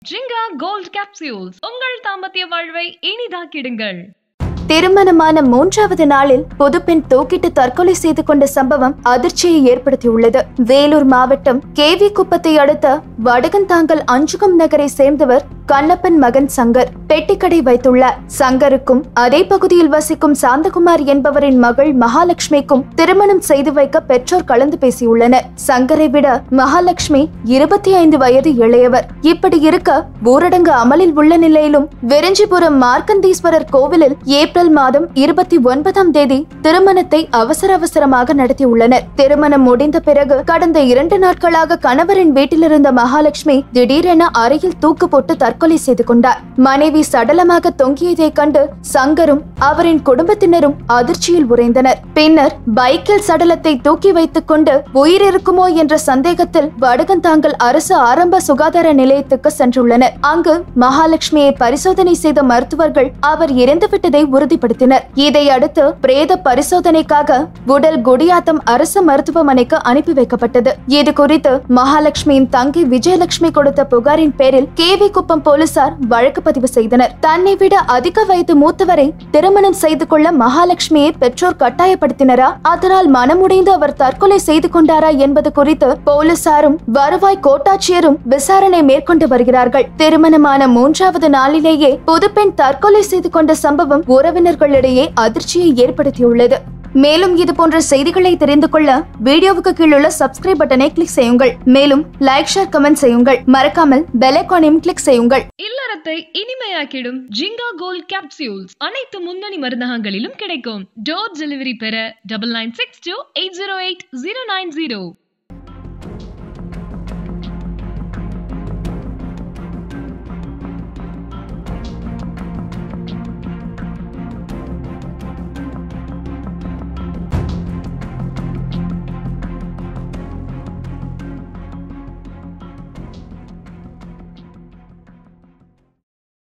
ஜிங்கா gold capsules உங்கள் தாம்பத்திய வாழ்வை இனிதாக்கிடுங்கள் திருமணமான மூன்றாவது நாளில் புதுப்பெண் தூக்கிட்டு தற்கொலை செய்து கொண்ட சம்பவம் அதிர்ச்சியை ஏற்படுத்தியுள்ளது வேலூர் மாவட்டம் கேவி குப்பத்தை அடுத்த வடகந்தாங்கல் அஞ்சுகம் நகரை சேர்ந்தவர் கண்ணப்பன் மகன் சங்கர் பெட்டிக்கடை வைத்துள்ளார் சங்கருக்கும் அதே பகுதியில் வசிக்கும் சாந்தகுமார் என்பவரின் மகள் மகாலட்சுமிக்கும் திருமணம் செய்து வைக்க பெற்றோர் கலந்து பேசியுள்ளனர் சங்கரை விட மகாலட்சுமி இருபத்தி ஐந்து வயது இளையவர் இப்படி இருக்க ஊரடங்கு அமலில் உள்ள நிலையிலும் விரிஞ்சிபுரம் மார்க்கந்தீஸ்வரர் கோவிலில் ஏப்ரல் மாதம் இருபத்தி ஒன்பதாம் தேதி திருமணத்தை அவசர அவசரமாக நடத்தியுள்ளனர் திருமணம் முடிந்த பிறகு கடந்த இரண்டு நாட்களாக கணவரின் வீட்டில் இருந்த மகாலட்சுமி திடீரென அறையில் தூக்கு போட்டு தற்கொலை செய்து கொண்டார் மனைவி சடலமாக தொங்கியதை கண்டு சங்கரும் அவரின் குடும்பத்தினரும் அதிர்ச்சியில் உறைந்தனர் பின்னர் பைக்கில் சடலத்தை தூக்கி வைத்துக் கொண்டு உயிர் இருக்குமோ என்ற சந்தேகத்தில் வடகந்தாங்கல் அரசு ஆரம்ப சுகாதார நிலையத்துக்கு சென்றுள்ளனர் அங்கு மகாலட்சுமியை பரிசோதனை செய்த மருத்துவர்கள் அவர் இறந்துவிட்டதை உறுதிப்படுத்தினர் இதையடுத்து பிரேத பரிசோதனைக்காக உடல் குடியாத்தம் அரசு மருத்துவமனைக்கு அனுப்பி வைக்கப்பட்டது இது குறித்து மகாலட்சுமியின் தங்கை விஜயலட்சுமி கொடுத்த புகாரின் பேரில் கேவி குப்பம் போலீசார் வழக்கு பதிவு செய்தனர் தன்னை விட அதிக வயது மூத்தவரை திருமணம் செய்து கொள்ள மகாலட்சுமியை பெற்றோர் கட்டாயப்படுத்தினரா அதனால் மனமுடைந்து அவர் தற்கொலை செய்து கொண்டாரா என்பது குறித்து போலீசாரும் வருவாய் கோட்டாட்சியரும் விசாரணை மேற்கொண்டு வருகிறார்கள் திருமணமான மூன்றாவது நாளிலேயே புதுப்பெண் தற்கொலை செய்து கொண்ட சம்பவம் உறவினர்களிடையே அதிர்ச்சியை ஏற்படுத்தியுள்ளது மேலும் இது போன்ற செய்திகளை தெரிந்து கொள்ள வீடியோவுக்கு கீழுள்ள சப்ஸ்கிரைப் பட்டனை கிளிக் செய்யுங்கள் மேலும் லைக் ஷேர் கமெண்ட் செய்யுங்கள் மறக்காமல் பெல் ஐகானையும் கிளிக் செய்யுங்கள் இல்லறத்தை இனிமையாக்கிடும் ஜிங்கா கோல்ட் கேப்சியூல்ஸ் அனைத்து முன்னணி மருந்தகங்களிலும் கிடைக்கும் டோர் டெலிவரி பெற double nine six two eight zero eight zero nine zero